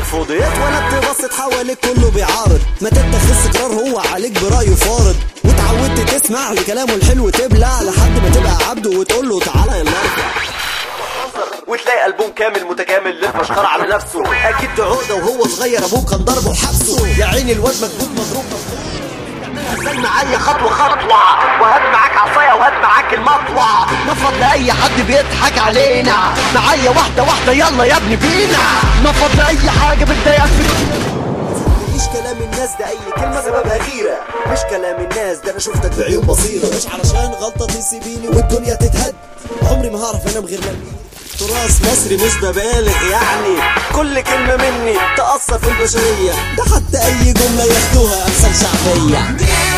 ترفض اتولدت بصت حواليك كله بيعارض ما تتخذ قرار هو عليك برأيه فارض وتعودت تسمع لكلامه الحلو تبلع لحد ما تبقى عبده وتقول له تعالى يلا ارجع وتلاقي ألبوم كامل متكامل للفشخرة على نفسه أكيد ده عقدة وهو صغير أبوه كان ضربه وحبسه يا عيني الواد مكبوت مضروب استنى معايا خطوة خطوة وهات معاك عصاية وهات معاك المطوة نفض لأي حد بيضحك علينا معايا واحدة واحدة يلا يا ابني بينا نفض لأي حاجة بتضايقك في مش كلام الناس ده اي كلمه سببها غيره مش كلام الناس ده انا شفتك بعيون بصيره مش علشان غلطه تسيبيني والدنيا تتهد عمري ما هعرف انام غير لما تراث مصري مش ببالغ يعني كل كلمة مني تأثر في البشرية ده حتى أي جملة ياخدوها أمثال شعبية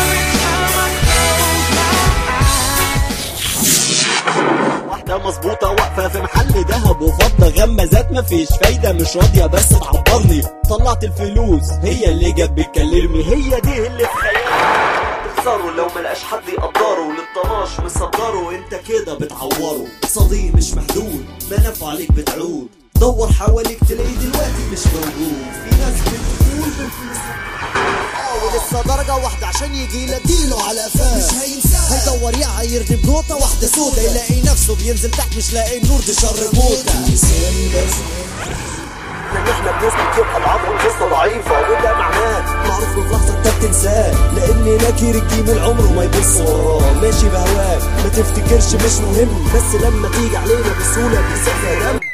واحدة مظبوطة واقفة في محل ذهب وفضة غمازات مفيش فايدة مش راضية بس تعبرني طلعت الفلوس هي اللي جت بتكلمني هي دي اللي في خيالي تخسره لو ملقاش حد يقدره للطناش مصدره انت كده بتعوره صديق مش محدود منافع عليك بتعود دور حواليك تلاقيه دلوقتي مش موجود في ناس بتقول بالفلوس اه ولسه درجة واحدة عشان يجي اديله على قفاه مش هينساه هيدور يعايرني بنوتة واحدة سودا يلاقي نفسه بينزل تحت مش لاقي النور دي شر موتة ان احنا بنثبت يبقى العظم قصه ضعيفه وده معناه معروف له في لحظه انت بتنساه لان ناكر الجيم عمره ما يبص وراه ماشي بهواك ما تفتكرش مش مهم بس لما تيجي علينا بسهوله بيصفى دم